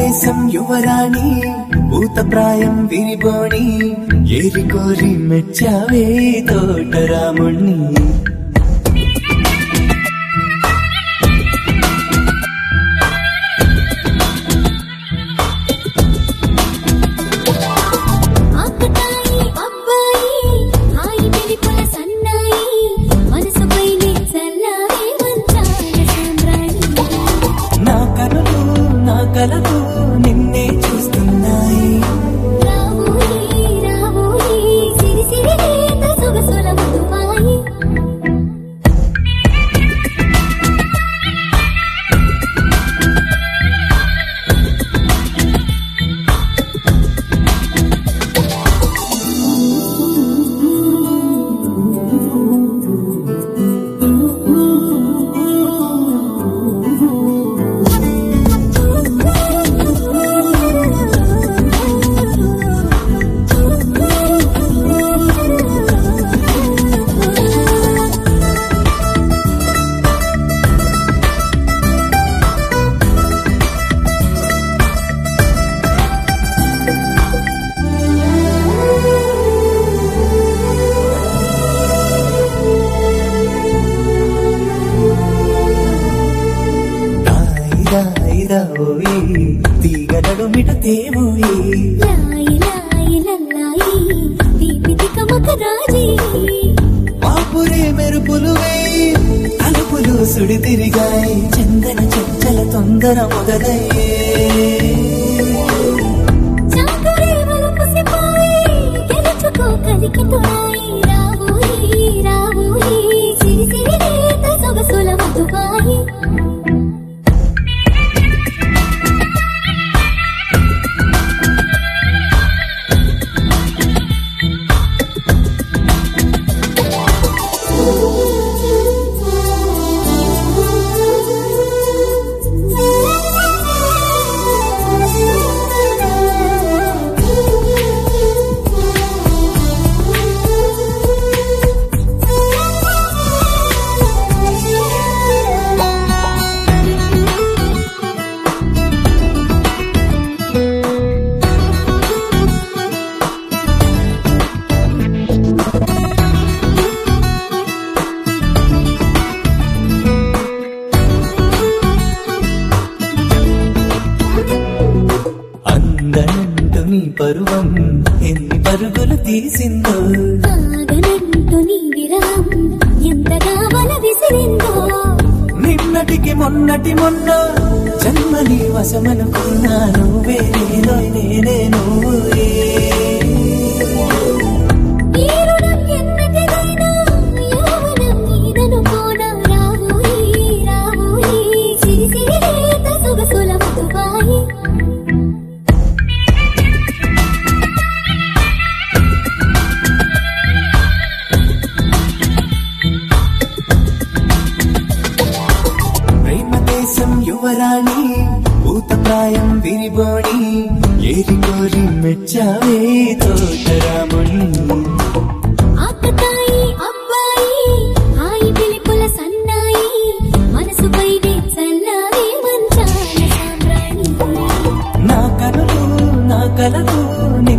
దేశం యువరాణి భూతప్రాయం విరిబోణి ఏరి కోరి మెచ్చావే తోటరాముణ్ణి ఆకతాయి అబ్బాయి హాయి వెలిపుల సన్నాయి మనసుపైనే చల్లారే మంచాల సామ్రాణి నా కనులు నా కలలు నిన్నే చూస్తున్నాయి రావోయి రావోయి సిరి సిరి లేత సొగసుల మధుమాయి దాయిదా ఓయి తీగ నడుమిట తేవోయి లాయి లాయి లల్లాయి దీపి దికమక రాజీ పాపురే మెరుపులు వేయి అలుపులు సుడి తిరిగాయి చందన చెక్కల తొందర మొదలయ్యే చాకరే వలపుసిపోయి గెలుచుకో కలికి తోడాయి రావోయి రావోయి సిరి సిరి లేత సొగసుల మధుమాయి అందనంటు నీ పరువం ఎన్ని పరుగులు తీసిందో ఆగనంటూ నీ విరహం ఎంతగా వల విసిరిందో నిన్నటికి మొన్నటి మొన్న జన్మని వశమనుకున్నాను వేరేనో నేనే నువ్వే ఈ రుణం ఎన్నటిదైనా యౌవనం నీదనుకోనా రావోయి రావోయి సిరి సిరి లేత సొగసుల మధుమాయి ప్రేమ దేశం యువరాణి భూతప్రాయం విరిబోణి ఏరి కోరి మెచ్చావే తోటరాముణ్ణి ఆకతాయి అబ్బాయి హాయి పిలుపుల సన్నాయి మనసుపైనే చల్లారే మంచాల సామ్రాణి నా కనులు నా కలలు నిన్నే